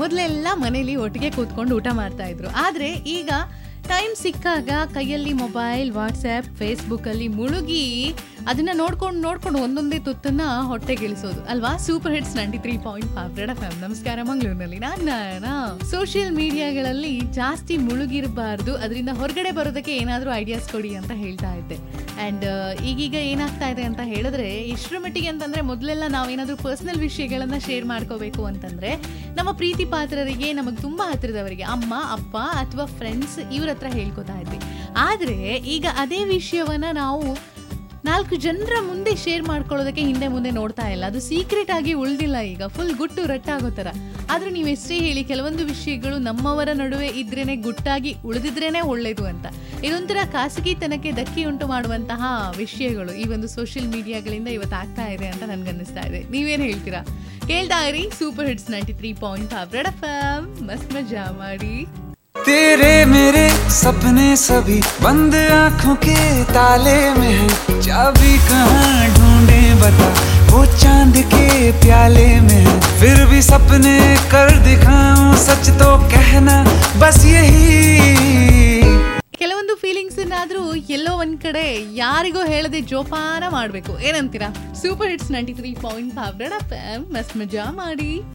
ಮೊದಲೆಲ್ಲ ಮನೇಲಿ ಒಟ್ಟಿಗೆ ಕೂತ್ಕೊಂಡು ಊಟ ಮಾಡ್ತಾ ಇದ್ರು ಆದ್ರೆ ಈಗ ಟೈಮ್ ಸಿಕ್ಕಾಗ ಕೈಯಲ್ಲಿ ಮೊಬೈಲ್ ವಾಟ್ಸ್ಆ್ಯಪ್ ಫೇಸ್ಬುಕ್ಕಲ್ಲಿ ಮುಳುಗಿ ಅದನ್ನ ನೋಡ್ಕೊಂಡು ನೋಡ್ಕೊಂಡು ಒಂದೊಂದೇ ತುತ್ತನ್ನ ಹೊಟ್ಟೆಗಿಳಿಸೋದು ಅಲ್ವಾ super hits ninety three point five red F ನಮಸ್ಕಾರ ಮಂಗಳೂರಿನಲ್ಲಿ ನಾನು ಸೋಷಿಯಲ್ ಮೀಡಿಯಾಗಳಲ್ಲಿ ಜಾಸ್ತಿ ಮುಳುಗಿರಬಾರ್ದು ಅದರಿಂದ ಹೊರಗಡೆ ಬರೋದಕ್ಕೆ ಏನಾದರೂ ಐಡಿಯಾಸ್ ಕೊಡಿ ಅಂತ ಹೇಳ್ತಾ ಇದ್ದೆ ಆ್ಯಂಡ್ ಈಗೀಗ ಏನಾಗ್ತಾ ಇದೆ ಅಂತ ಹೇಳಿದ್ರೆ ಇಷ್ಟರ ಮಟ್ಟಿಗೆ ಅಂತಂದ್ರೆ ಮೊದಲೆಲ್ಲ ನಾವೇನಾದರೂ ಪರ್ಸನಲ್ ವಿಷಯಗಳನ್ನ ಶೇರ್ ಮಾಡ್ಕೋಬೇಕು ಅಂತಂದ್ರೆ ನಮ್ಮ ಪ್ರೀತಿ ಪಾತ್ರರಿಗೆ ನಮಗೆ ತುಂಬಾ ಹತ್ತಿರದವರಿಗೆ ಅಮ್ಮ ಅಪ್ಪ ಅಥವಾ ಫ್ರೆಂಡ್ಸ್ ಇವ್ರ ಹತ್ರ ಹೇಳ್ಕೊತಾ ಇದ್ವಿ ಆದ್ರೆ ಈಗ ಅದೇ ವಿಷಯವನ್ನ ನಾವು ನಾಲ್ಕು ಜನರ ಮುಂದೆ ಶೇರ್ ಮಾಡ್ಕೊಳ್ಳೋದಕ್ಕೆ ಹಿಂದೆ ಮುಂದೆ ನೋಡ್ತಾ ಇಲ್ಲ ಅದು ಸೀಕ್ರೆಟ್ ಆಗಿ ಉಳ್ದಿಲ್ಲ ಈಗ ಫುಲ್ ಗುಟ್ಟು ರಟ್ಟಾಗೋ ಥರ ಆದ್ರೆ ನೀವು ಎಷ್ಟೇ ಹೇಳಿ ಕೆಲವೊಂದು ವಿಷಯಗಳು ನಮ್ಮವರ ನಡುವೆ ಇದ್ರೇನೆ ಗುಟ್ಟಾಗಿ ಉಳಿದಿದ್ರೇನೆ ಒಳ್ಳೇದು ಅಂತ ಇದೊಂಥರ ಖಾಸಗಿತನಕ್ಕೆ ಧಕ್ಕೆ ಉಂಟು ಮಾಡುವಂತಹ ವಿಷಯಗಳು ಈ ಒಂದು ಸೋಷಿಯಲ್ ಮೀಡಿಯಾಗಳಿಂದ ಇವತ್ತು ಆಗ್ತಾ ಇದೆ ಅಂತ ನನ್ಗನ್ನಿಸ್ತಾ ಇದೆ ನೀವೇನು ಹೇಳ್ತೀರಾ ಕೇಳ್ತಾ ಇರಿ super hits ninety three point five red F ಮಸ್ತ್ ಮಜಾ ಮಾಡಿ तेरे मेरे सपने सभी बंद आंखों के ताले में है चाबी कहाँ ढूंढे बता वो चांद के प्याले में है फिर भी सपने कर दिखाऊं सच तो कहना बस यही ಕೆಲವೊಂದು ಫೀಲಿಂಗ್ಸ್ ಆದ್ರೂ ಎಲ್ಲೋ ಒಂದ್ ಕಡೆ ಯಾರಿಗೋ ಹೇಳದೆ ಜೋಪಾನ ಮಾಡ್ಬೇಕು ಏನಂತೀರಾ super hits ninety three point five red F ಮಸ್ತ್ ಮಜಾ ಮಾಡಿ